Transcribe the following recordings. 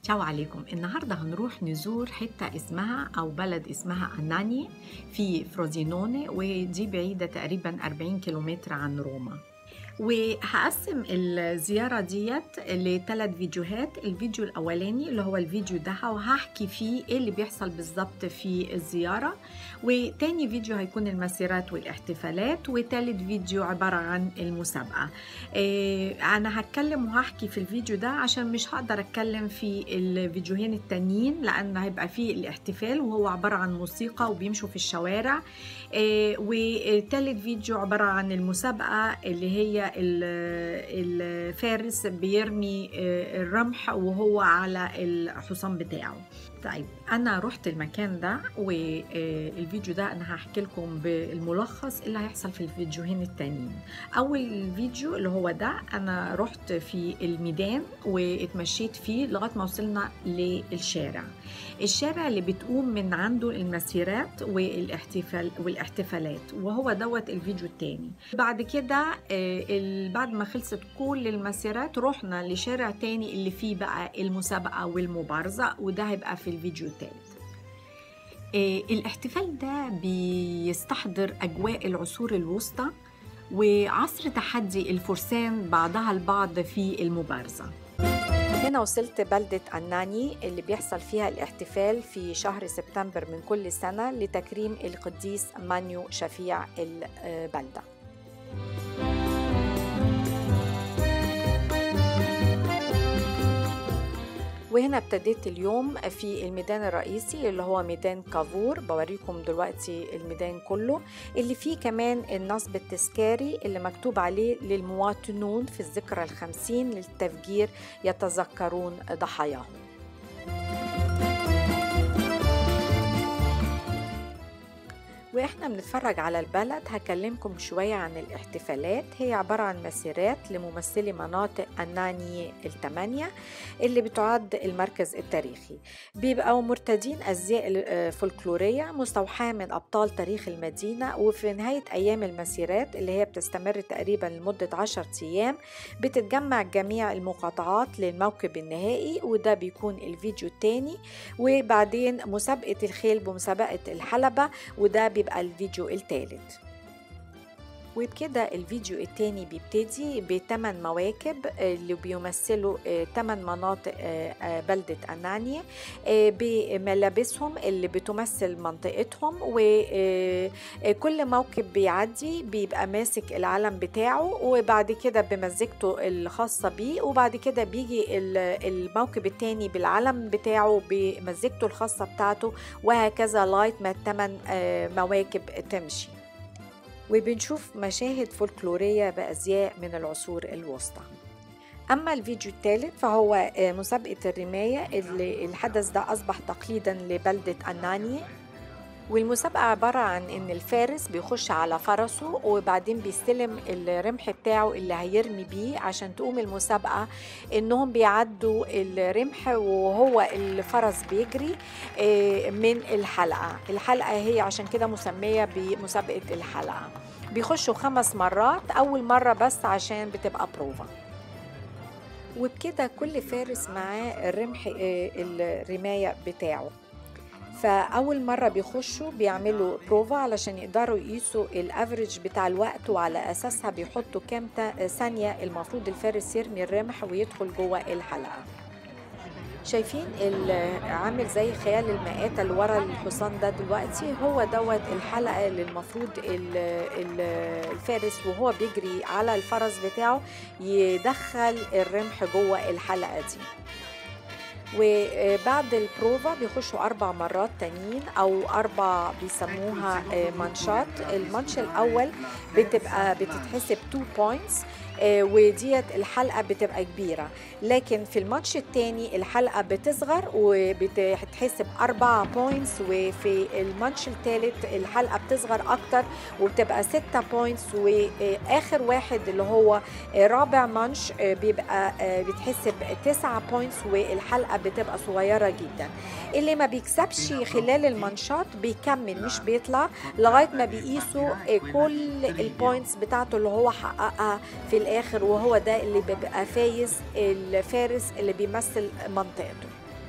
تشاو عليكم النهاردة هنروح نزور حتة اسمها أو بلد اسمها أناني في فروزينوني ودي بعيدة تقريبا 40 كيلومتر عن روما وهقسم الزيارة ديت لثلاث فيديوهات الفيديو الأولاني اللي هو الفيديو ده وهحكي فيه إيه اللي بيحصل بالظبط في الزيارة وتاني فيديو هيكون المسيرات والاحتفالات وتالت فيديو عبارة عن المسابقة إيه أنا هتكلم وهحكي في الفيديو ده عشان مش هقدر أتكلم في الفيديوهين التانيين لأن هيبقى فيه الاحتفال وهو عبارة عن موسيقى وبيمشوا في الشوارع إيه وتالت فيديو عبارة عن المسابقة اللي هي الفارس بيرمي الرمح وهو على الحصان بتاعه طيب انا رحت المكان ده والفيديو ده انا هحكي لكم بالملخص اللي هيحصل في الفيديوهين التانيين اول فيديو اللي هو ده انا رحت في الميدان واتمشيت فيه لغايه ما وصلنا للشارع الشارع اللي بتقوم من عنده المسيرات والاحتفال والاحتفالات وهو دوت الفيديو التاني بعد كده بعد ما خلصت كل المسيرات رحنا لشارع تاني اللي فيه بقى المسابقه والمبارزه وده هيبقى في الفيديو الثالث الاحتفال ده بيستحضر أجواء العصور الوسطى وعصر تحدي الفرسان بعضها البعض في المبارزة هنا وصلت بلدة أناني اللي بيحصل فيها الاحتفال في شهر سبتمبر من كل سنة لتكريم القديس مانيو شفيع البلدة وهنا ابتديت اليوم في الميدان الرئيسي اللي هو ميدان كافور بوريكم دلوقتي الميدان كله اللي فيه كمان النصب التذكاري اللي مكتوب عليه للمواطنون في الذكرى الخمسين للتفجير يتذكرون ضحاياهم واحنا بنتفرج على البلد هكلمكم شوية عن الاحتفالات هي عبارة عن مسيرات لممثلي مناطق أناني الثمانية اللي بتعد المركز التاريخي بيبقوا مرتدين أزياء فولكلورية مستوحاة من أبطال تاريخ المدينة وفي نهاية أيام المسيرات اللي هي بتستمر تقريبا لمدة عشر أيام بتتجمع جميع المقاطعات للموكب النهائي وده بيكون الفيديو الثاني وبعدين مسابقة الخيل بمسابقة الحلبة وده بيبقى الفيديو الثالث وبكده الفيديو التاني بيبتدي بثمان مواكب اللي بيمثلوا ثمان مناطق بلدة أنانيا بملابسهم اللي بتمثل منطقتهم وكل موكب بيعدي بيبقى ماسك العلم بتاعه وبعد كده بمزجته الخاصة بيه وبعد كده بيجي الموكب التاني بالعلم بتاعه بمزجته الخاصة بتاعته وهكذا لايت ما الثمان مواكب تمشي وبنشوف مشاهد فولكلورية بأزياء من العصور الوسطى أما الفيديو الثالث فهو مسابقة الرماية اللي الحدث ده أصبح تقليدا لبلدة أناني والمسابقة عبارة عن إن الفارس بيخش على فرسه وبعدين بيستلم الرمح بتاعه اللي هيرمي بيه عشان تقوم المسابقة إنهم بيعدوا الرمح وهو الفرس بيجري من الحلقة الحلقة هي عشان كده مسمية بمسابقة الحلقة بيخشوا خمس مرات أول مرة بس عشان بتبقى بروفا وبكده كل فارس معاه الرمح الرماية بتاعه فأول مرة بيخشوا بيعملوا بروفا علشان يقدروا يقيسوا الافريج بتاع الوقت وعلى أساسها بيحطوا كام ثانية المفروض الفارس يرمي الرمح ويدخل جوه الحلقة شايفين عامل زي خيال المآتة اللي ورا الحصان ده دلوقتي هو دوت الحلقة اللي المفروض الفارس وهو بيجري على الفرس بتاعه يدخل الرمح جوه الحلقة دي وبعد البروفا بيخشوا أربع مرات تانيين أو أربع بيسموها مانشات المانش الأول بتبقى بتتحسب 2 بوينتس وديت الحلقة بتبقى كبيرة لكن في الماتش التاني الحلقة بتصغر وبتتحسب أربعة بوينتس وفي الماتش التالت الحلقة بتصغر أكتر وبتبقى ستة بوينتس وآخر واحد اللي هو رابع مانش بيبقى بيتحسب تسعة بوينتس والحلقة بتبقى صغيرة جدا اللي ما بيكسبش خلال المانشات بيكمل مش بيطلع لغاية ما بيقيسوا كل البوينتس بتاعته اللي هو حققها في الاخر وهو ده اللي بيبقى فايز الفارس اللي بيمثل منطقته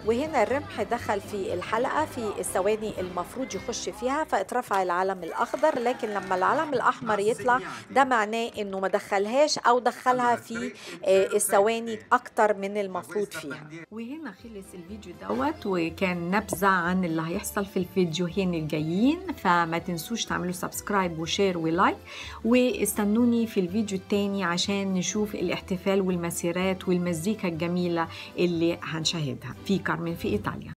وهنا الرمح دخل في الحلقة في الثواني المفروض يخش فيها فاترفع العلم الأخضر لكن لما العلم الأحمر يطلع ده معناه إنه ما دخلهاش أو دخلها في الثواني أكتر من المفروض فيها وهنا خلص الفيديو دوت وكان نبذة عن اللي هيحصل في الفيديوهين الجايين فما تنسوش تعملوا سبسكرايب وشير ولايك واستنوني في الفيديو التاني عشان نشوف الاحتفال والمسيرات والمزيكا الجميلة اللي هنشاهدها في كارمن في إيطاليا